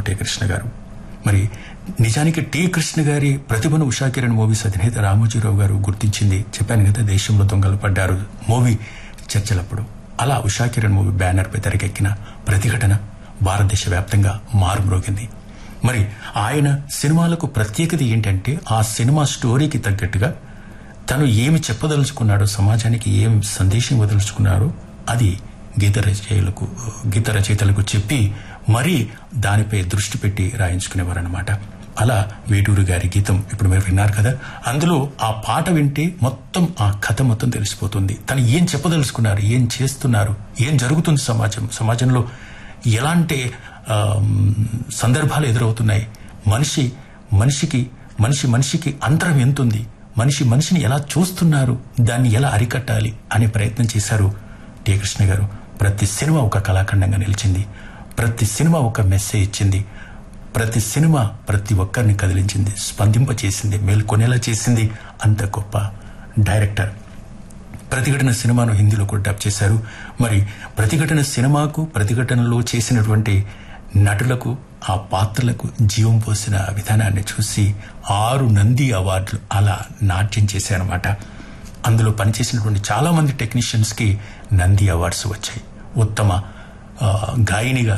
T Krishna గారు మరి నిజానికి టి కృష్ణ గారి ప్రతిభను ఉషాకిరణ్ మూవీస్ అధినేత రామోజీరావు గారు గుర్తించింది చెప్పాను కదా దేశంలో దొంగలు పడ్డారు మూవీ చర్చలప్పుడు అలా ఉషాకిరణ్ మూవీ బ్యానర్ పై తెరకెక్కిన ప్రతిఘటన భారతదేశ వ్యాప్తంగా మారుమ్రోగింది మరి ఆయన సినిమాలకు ప్రత్యేకత ఏంటంటే ఆ సినిమా స్టోరీకి తగ్గట్టుగా తను ఏమి చెప్పదలుచుకున్నాడో సమాజానికి ఏం సందేశం వదలుచుకున్నాడో అది గీత రచయితలకు గీత రచయితలకు చెప్పి మరీ దానిపై దృష్టి పెట్టి రాయించుకునేవారన్నమాట అలా వేటూరు గారి గీతం ఇప్పుడు మీరు విన్నారు కదా అందులో ఆ పాట వింటే మొత్తం ఆ కథ మొత్తం తెలిసిపోతుంది తను ఏం చెప్పదలుచుకున్నారు ఏం చేస్తున్నారు ఏం జరుగుతుంది సమాజం సమాజంలో ఎలాంటి ఆ, సందర్భాలు ఎదురవుతున్నాయి మనిషి మనిషికి మనిషి మనిషికి అంతరం ఎంతుంది మనిషి మనిషిని ఎలా చూస్తున్నారు దాన్ని ఎలా అరికట్టాలి అనే ప్రయత్నం చేశారు టి కృష్ణ గారు ప్రతి సినిమా ఒక కళాఖండంగా నిలిచింది ప్రతి సినిమా ఒక మెసేజ్ ఇచ్చింది ప్రతి సినిమా ప్రతి ఒక్కరిని కదిలించింది స్పందింప చేసింది మేల్కొనేలా చేసింది అంత గొప్ప డైరెక్టర్ ప్రతిఘటన సినిమాను హిందీలో కూడా డబ్ చేశారు మరి ప్రతిఘటన సినిమాకు ప్రతిఘటనలో చేసినటువంటి నటులకు ఆ పాత్రలకు జీవం పోసిన విధానాన్ని చూసి ఆరు నంది అవార్డులు అలా నాట్యం చేశారన్నమాట అందులో పనిచేసినటువంటి చాలా మంది టెక్నీషియన్స్ కి నంది అవార్డ్స్ వచ్చాయి ఉత్తమ ఆ, గాయనిగా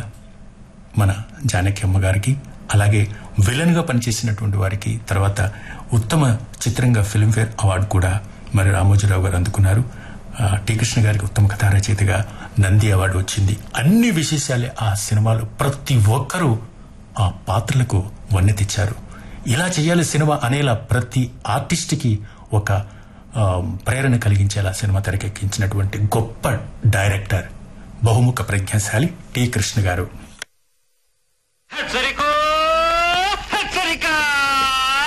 మన జానకి అమ్మ గారికి అలాగే విలన్ గా పనిచేసినటువంటి వారికి తర్వాత ఉత్తమ చిత్రంగా ఫిల్మ్ఫేర్ అవార్డు కూడా మరి రామోజీరావు గారు అందుకున్నారు ఆ, టి కృష్ణ గారికి ఉత్తమ కథా రచయితగా నంది అవార్డు వచ్చింది అన్ని విశేషాలే ఆ సినిమాలో ప్రతి ఒక్కరూ ఆ పాత్రలకు వన్నె తెచ్చారు ఇలా చేయాలి సినిమా అనేలా ప్రతి ఆర్టిస్ట్ కి ఒక ఆ, ప్రేరణ కలిగించేలా సినిమా తెరకెక్కించినటువంటి గొప్ప డైరెక్టర్ బహుముఖ ప్రజ్ఞాశాలి టి కృష్ణ గారు హెచ్చరికో